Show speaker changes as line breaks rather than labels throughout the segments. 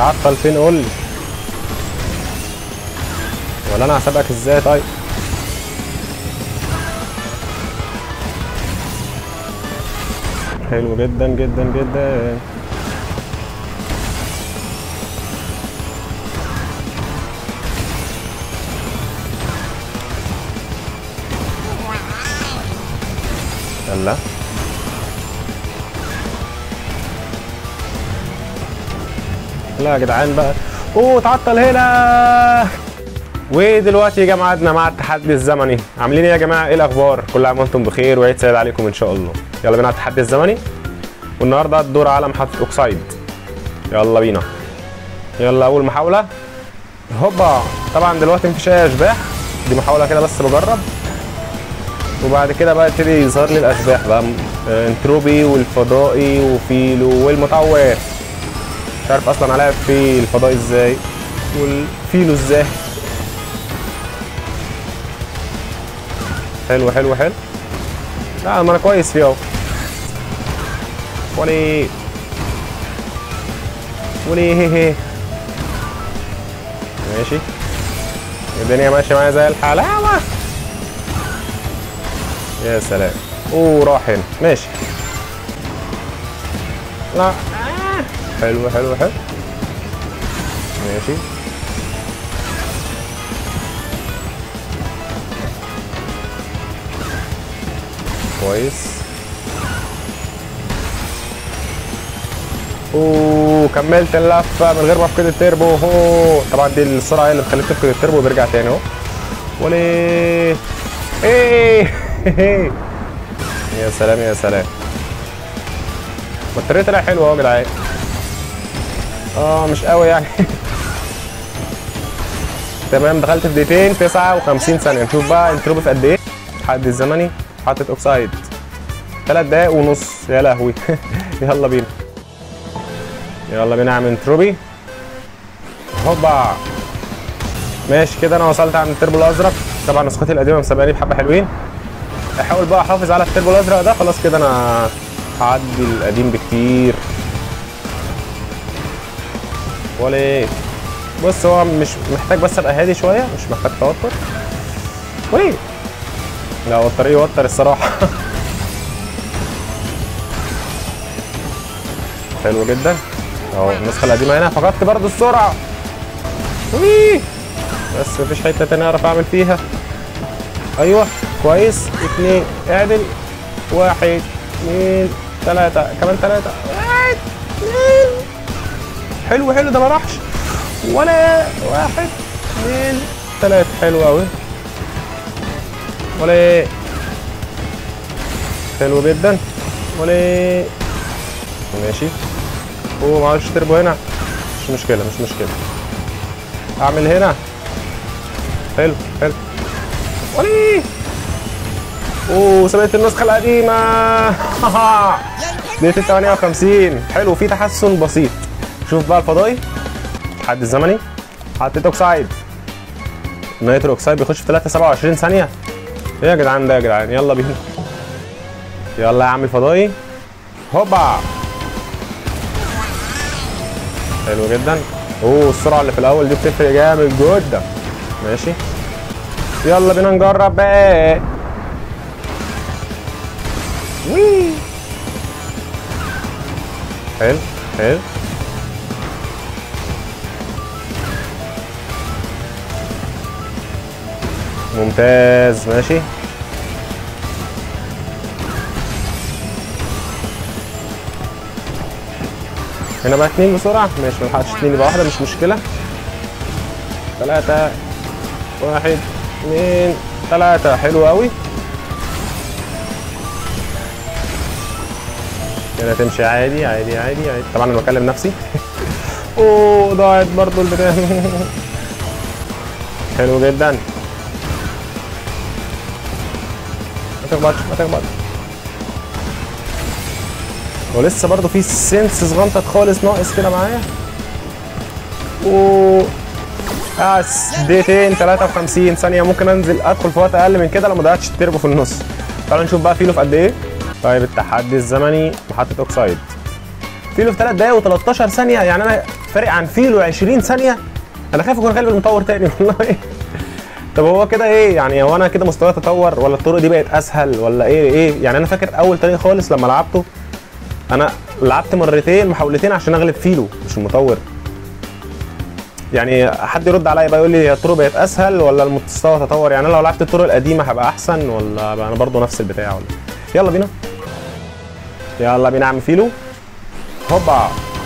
تعطل فين قول لي ولا انا هسابقك ازاي طيب حلو جدا جدا جدا يلا لا يا جدعان بقى اوه تعطل هنا ودلوقتي يا جماعه قعدنا مع التحدي الزمني عاملين ايه يا جماعه ايه الاخبار كل عام وانتم بخير وعيد سعيد عليكم ان شاء الله يلا بينا على التحدي الزمني والنهارده الدور على محطه اوكسايد يلا بينا يلا اول محاوله هوبا طبعا دلوقتي مفيش اي اشباح دي محاوله كده بس بجرب وبعد كده بقى يبتدي يظهر لي الاشباح بقى آه، انتروبي والفضائي وفيلو والمتعور مش عارف اصلا هلاعب في الفضائي ازاي والفيلو ازاي حلو حلو حلو لا ما انا كويس فيه اهو ولي ولي هي هي ماشي الدنيا ماشيه معايا زي الحلاوه يا سلام اوه راح هنا ماشي لا آه. حلو حلو حلو ماشي كويس اوه كملت اللفه من غير ما افقد التربو هو طبعا دي السرعه هي اللي بتخليك تفقد التربو وبيرجع تاني اهو وليه ايه يا سلام يا سلام البطاريه طلع حلوه اهو يا جدعان اه مش قوي يعني تمام دخلت في دقيقتين 59 ثانيه نشوف بقى انتروبي في قد ايه التحدي الزمني حاطط اوكسايد 3 دقايق ونص يا لهوي يلا بينا يلا بينا اعمل انتروبي هوبا ماشي كده انا وصلت عند التربو الازرق طبعا نسختي القديمه مسابقاني بحبه حلوين احاول بقى احافظ على التربو الازرق ده خلاص كده انا هعدي القديم بكتير ولا ايه بص هو مش محتاج بس ابقى هادي شويه مش محتاج توتر وليه لا هو الطريق يوتر الصراحه حلو جدا اهو النسخه القديمه هنا فقدت برضو السرعه ويه بس مفيش حته تانية اعرف اعمل فيها ايوه كويس اتنين اعدل واحد اتنين تلاتة كمان تلاتة واحد اتنين حلو حلو ده ما راحش ولا واحد اتنين تلاتة حلو قوي ولا ايه حلو جدا ولا ايه ماشي هو معرفش تربو هنا مش مشكلة مش مشكلة اعمل هنا حلو حلو ولي اوه سبقت النسخة القديمة دقيقة 58 حلو في تحسن بسيط شوف بقى الفضائي التحدي الزمني حطيت اوكسايد نيترو اوكسايد بيخش في 3 27 ثانية ايه يا جدعان ده يا جدعان يلا بينا يلا يا عم الفضائي هوبا حلو جدا اوه السرعة اللي في الأول دي بتفرق جامد جدا ماشي يلا بينا نجرب بقى وي حلو حلو ممتاز ماشي هنا بقى اتنين بسرعة ماشي ملحقتش اتنين يبقى واحدة مش مشكلة تلاتة واحد اتنين تلاتة حلو قوي كده تمشي عادي عادي عادي عادي طبعا انا بكلم نفسي اوه ضاعت برضو البتاع حلو جدا ما تخبطش ما تخبطش ولسه برضو في سنس صغنطط خالص ناقص كده معايا و بس دقيقتين 53 ثانية ممكن انزل ادخل في وقت اقل من كده لو ما ضيعتش التربو في النص تعالوا نشوف بقى فيلو في قد ايه طيب التحدي الزمني محطة اوكسايد فيلو في 3 دقايق و13 ثانيه يعني انا فارق عن فيلو 20 ثانيه انا خايف اكون غالب المطور تاني والله طب هو كده ايه يعني هو انا كده مستواي تطور ولا الطرق دي بقت اسهل ولا ايه ايه يعني انا فاكر اول طريق خالص لما لعبته انا لعبت مرتين محاولتين عشان اغلب فيلو مش المطور يعني حد يرد عليا بقى يقول لي هي الطرق بقت اسهل ولا المستوى تطور يعني انا لو لعبت الطرق القديمه هبقى احسن ولا بقى انا برضو نفس البتاع ولا يلا بينا يلا بينا اعمل فيلو هوبا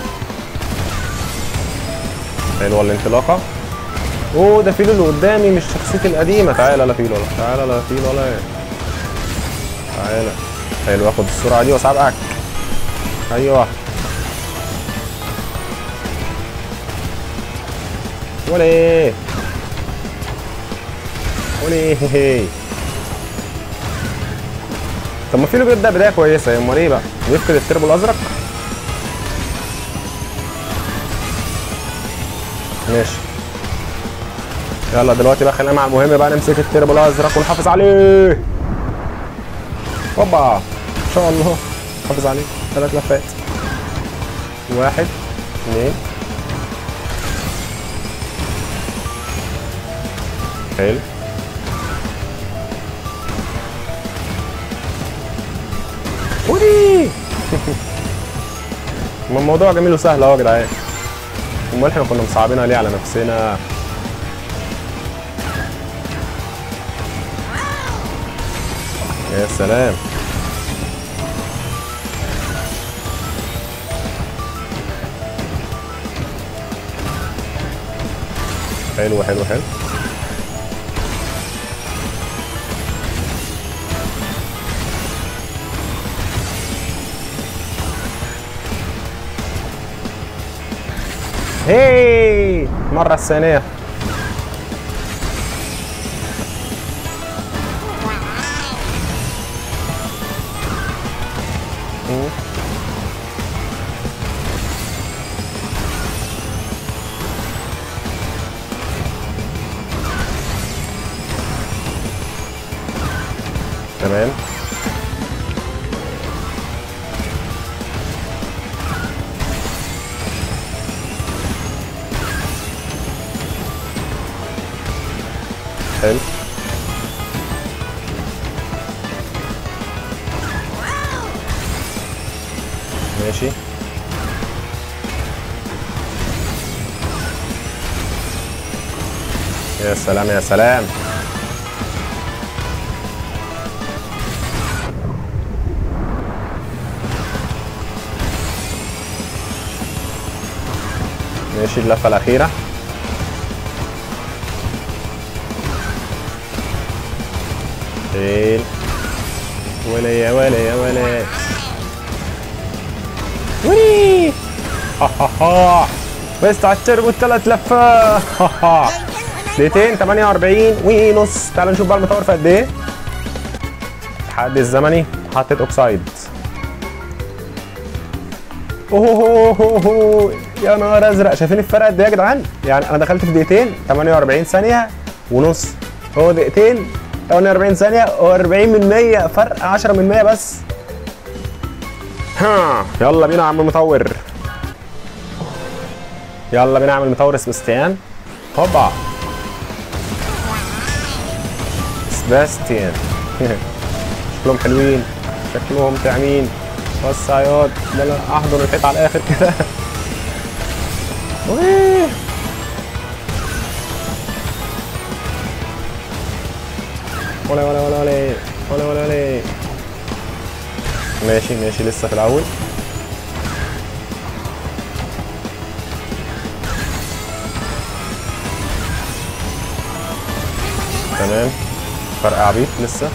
حلوه الانطلاقه اوه ده فيلو اللي قدامي مش شخصيتي القديمه تعالى لا فيلو ولا تعالى لا فيلو ولا تعالى حلو اخد السرعه دي واسابقك ايوه وليه وليه طب ما فيلو بيبدا بدايه كويسه امال ايه بقى يفقد التربو الازرق ماشي يلا دلوقتي بقى خلينا مع المهم بقى نمسك التربو الازرق ونحافظ عليه هوبا ان شاء الله حافظ عليه ثلاث لفات واحد اثنين حلو ودي ما الموضوع جميل وسهل اهو يا جدعان امال احنا كنا مصعبينها ليه على نفسنا يا سلام حلو حلو حلو هي المرة الثانية مم. تمام حلو ماشي يا سلام يا سلام ماشي اللفة الأخيرة حلو ولا يا ولا يا ولا وي ها ها ها بس على التربو الثلاث لفات ها ها دقيقتين 48 ونص تعالوا نشوف بقى المطور في قد ايه التحدي الزمني حطيت اوكسايد اوه هو هو يا نهار ازرق شايفين الفرق قد ايه يا جدعان يعني انا دخلت في دقيقتين 48 ثانيه ونص هو دقيقتين 48 ثانيه و40 من 100 فرق 10 من 100 بس ها يلا بينا يا عم المطور يلا بينا نعمل مطور سباستيان هوبا سباستيان شكلهم حلوين شكلهم تعمين بص يا ياض ده انا احضن الحيط على الاخر كده ويه. ولا ولا ولا ولا ولا ولا ولا ماشي ماشي لسه في الاول تمام فرق عبيط لسه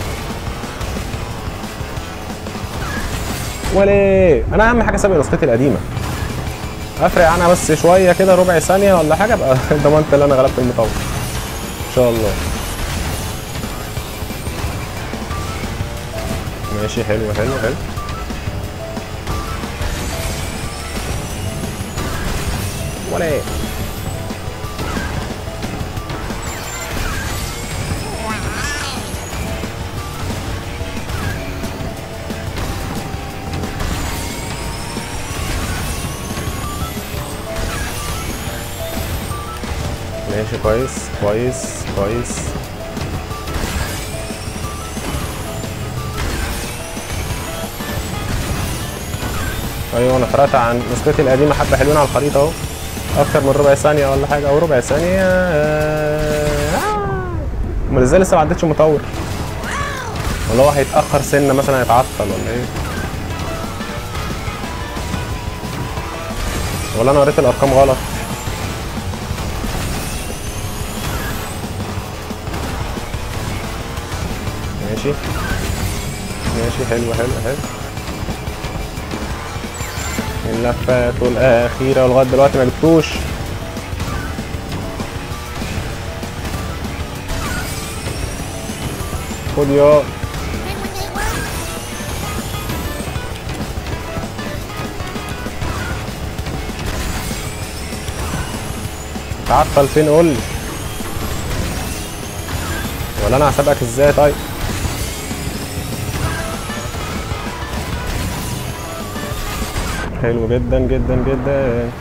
ولا انا اهم حاجه سابق نسختي القديمه افرق عنها بس شويه كده ربع ثانيه ولا حاجه ابقى ضمنت ان انا غلبت المطور ان شاء الله ماشي حلو حلو حلو ولا ايه ماشي كويس كويس كويس ايوه انا فرقت عن نسختي القديمه حبه حلوين على الخريطه اهو اكتر من ربع ثانيه ولا حاجه او ربع ثانيه آه. امال ازاي لسه ما عدتش مطور ولا هو هيتاخر سنه مثلا هيتعطل ولا ايه ولا انا قريت الارقام غلط ماشي ماشي حلو حلو حلو اللفات الأخيرة ولغاية دلوقتي ما جبتوش خد يا تعطل فين قول لي ولا انا هسابقك ازاي طيب حلو جدا جدا جدا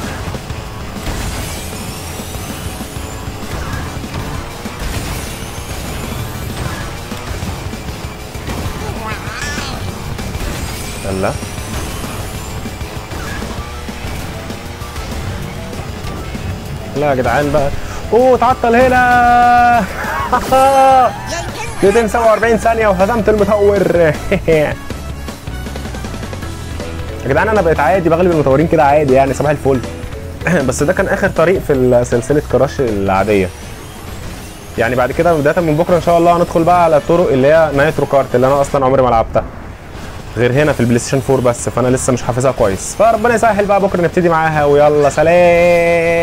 يلا لا يا جدعان بقى اوه تعطل هنا 247 ثانية وهزمت المطور يا جدعان انا بقيت عادي بغلب المطورين كده عادي يعني صباح الفل بس ده كان اخر طريق في سلسله كراش العاديه يعني بعد كده بدايه من بكره ان شاء الله هندخل بقى على الطرق اللي هي نايترو كارت اللي انا اصلا عمري ما لعبتها غير هنا في البلاي ستيشن 4 بس فانا لسه مش حافظها كويس فربنا يسهل بقى بكره نبتدي معاها ويلا سلام